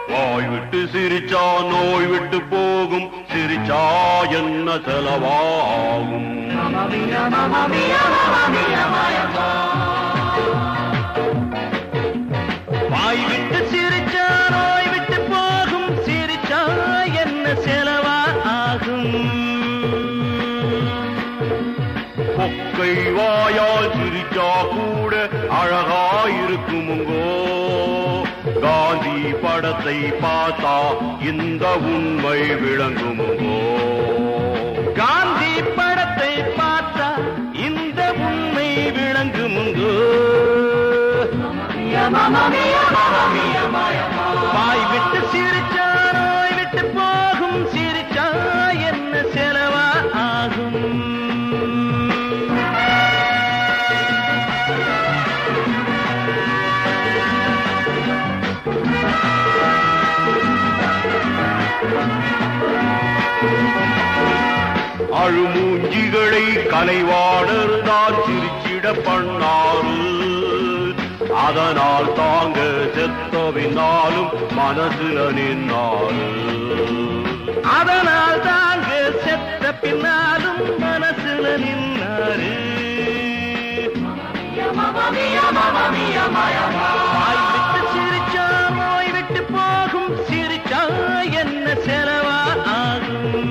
வாய் விட்டு சிரிச்சா நோய் விட்டு போகும் சிரிச்சா என்ன செலவாகும் வாய் விட்டு சிரிச்சா நோய் விட்டு போகும் சிரிச்சா என்ன செலவா ஆகும் கொக்கை வாயால் சிரிச்சா கூட அழகாயிருக்குமுங்கோ காந்தி படத்தை பார்த்தா இந்த உண்மை விளங்குமுங்கோ காந்தி படத்தை பார்த்தா இந்த உண்மை விளங்குமுங்கோ வாய் விட்டு சிரிச்சா நோய் விட்டு போகும் சிரிச்சா என்ன செலவா ஆகும் அழுமூஞ்சிகளை கலைவாணர் தான் சிரிச்சிட பண்ணாரு அதனால் தாங்க செத்தவினாலும் மனசுல நின்னாரு அதனால் தாங்க செத்த பின்னாலும் மனசுல நின்னாரு வாய் விட்டு சிரிச்சா நோய் விட்டு போகும் சிரிச்சா என்ன செலவா ஆகும்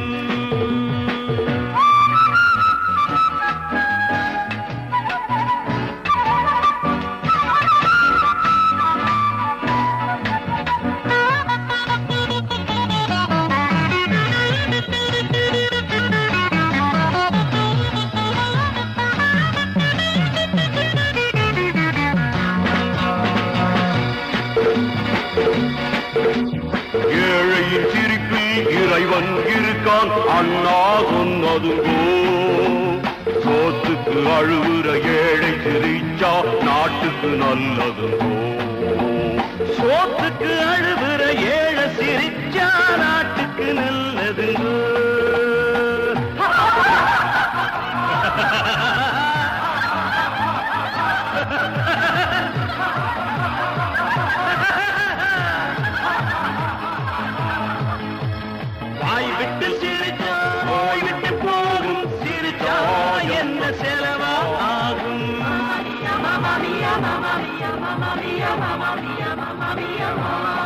ஏழையின் சிரிப்பில் இறைவன் இருக்கான் அண்ணா சொன்னதுங்கோ சோத்துக்கு அழுவுற ஏழை சிரிச்சா நாட்டுக்கு நல்லதுங்கோ சோத்துக்கு அழுவுற ஏழ சிரிச்சா நாட்டுக்கு நல்லதுங்க வாய் விட்டு சிரிச்சா நோய் விட்டு போகும் சிரிச்சா என்ன செலவா ஆகும் Mamma mia, mamma mia, mamma mia, mamma mia, mamma mia, mamma